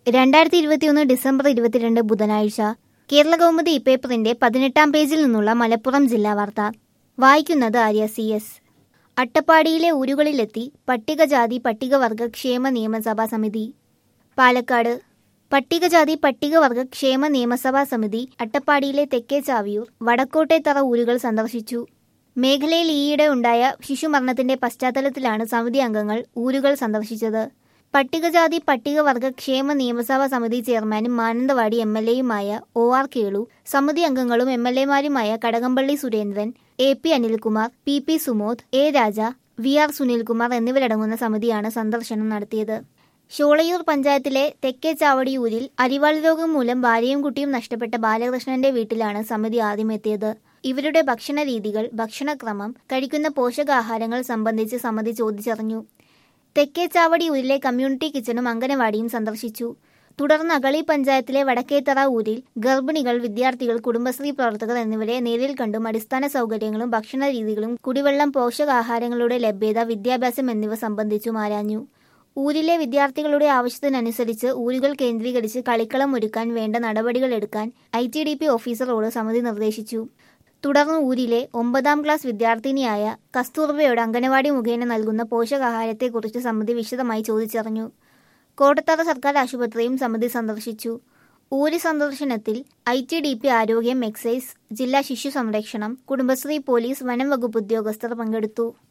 രണ്ടായിരത്തി ഇരുപത്തിയൊന്ന് ഡിസംബർ ഇരുപത്തിരണ്ട് ബുധനാഴ്ച കേരള കൗമുദി ഇപ്പേപ്പറിന്റെ പതിനെട്ടാം പേജിൽ നിന്നുള്ള മലപ്പുറം ജില്ലാ വാർത്ത വായിക്കുന്നത് ആര്യ സി എസ് അട്ടപ്പാടിയിലെ ഊരുകളിലെത്തി പട്ടികജാതി പട്ടികവർഗ ക്ഷേമ നിയമസഭാ സമിതി പാലക്കാട് പട്ടികജാതി പട്ടികവർഗ ക്ഷേമ നിയമസഭാ സമിതി അട്ടപ്പാടിയിലെ തെക്കേ ചാവിയൂർ വടക്കോട്ടെത്തറ ഊരുകൾ സന്ദർശിച്ചു മേഖലയിൽ ഈയിടെ ഉണ്ടായ ശിശുമരണത്തിന്റെ പശ്ചാത്തലത്തിലാണ് സമിതി അംഗങ്ങൾ ഊരുകൾ സന്ദർശിച്ചത് പട്ടികജാതി പട്ടികവർഗ ക്ഷേമ നിയമസഭാ സമിതി ചെയർമാനും മാനന്തവാടി എം എൽ എയുമായ ഒ ആർ കേളു സമിതി അംഗങ്ങളും എം എൽ എമാരുമായ Kadakampally Surendran A P Anilkumar P P Sumod A Raja V R Sunilkumar എന്നിവരടങ്ങുന്ന സമിതിയാണ് സന്ദർശനം നടത്തിയത് ഷോളയൂർ പഞ്ചായത്തിലെ തെക്കേ ചാവടിയൂരിൽ അരിവാൾ രോഗം മൂലം ഭാര്യയും കുട്ടിയും നഷ്ടപ്പെട്ട ബാലകൃഷ്ണന്റെ വീട്ടിലാണ് സമിതി ആദ്യം എത്തിയത് ഇവരുടെ ഭക്ഷണ രീതികൾ ഭക്ഷണക്രമം കഴിക്കുന്ന പോഷകാഹാരങ്ങൾ സംബന്ധിച്ച് സമിതി ചോദിച്ചറിഞ്ഞു തെക്കേ ചാവടിയൂരിലെ കമ്മ്യൂണിറ്റി കിച്ചണും അംഗനവാടിയും സന്ദർശിച്ചു തുടർന്ന് അകളി പഞ്ചായത്തിലെ വടക്കേത്തറ ഊരിൽ ഗർഭിണികൾ വിദ്യാർത്ഥികൾ കുടുംബശ്രീ പ്രവർത്തകർ എന്നിവരെ നേരിൽ കണ്ടും അടിസ്ഥാന സൗകര്യങ്ങളും ഭക്ഷണ രീതികളും കുടിവെള്ളം പോഷകാഹാരങ്ങളുടെ ലഭ്യത വിദ്യാഭ്യാസം എന്നിവ സംബന്ധിച്ചും ആരാഞ്ഞു ഊരിലെ വിദ്യാർത്ഥികളുടെ ആവശ്യത്തിനനുസരിച്ച് ഊരുകൾ കേന്ദ്രീകരിച്ച് കളിക്കളം ഒരുക്കാൻ വേണ്ട നടപടികൾ എടുക്കാൻ ഐ ടി ഡി പി ഓഫീസറോട് സമിതി നിർദ്ദേശിച്ചു തുടർന്ന് ഊരിലെ ഒമ്പതാം ക്ലാസ് വിദ്യാർത്ഥിനിയായ കസ്തൂർബയോട് അംഗനവാടി മുഖേന നൽകുന്ന പോഷകാഹാരത്തെക്കുറിച്ച് സമിതി വിശദമായി ചോദിച്ചറിഞ്ഞു കോട്ടത്തറ സർക്കാർ ആശുപത്രിയും സമിതി സന്ദർശിച്ചു ഊരി സന്ദർശനത്തിൽ ഐ ടി ഡി പി ആരോഗ്യം എക്സൈസ് ജില്ലാ ശിശു സംരക്ഷണം കുടുംബശ്രീ പോലീസ് വനം വകുപ്പ് ഉദ്യോഗസ്ഥർ പങ്കെടുത്തു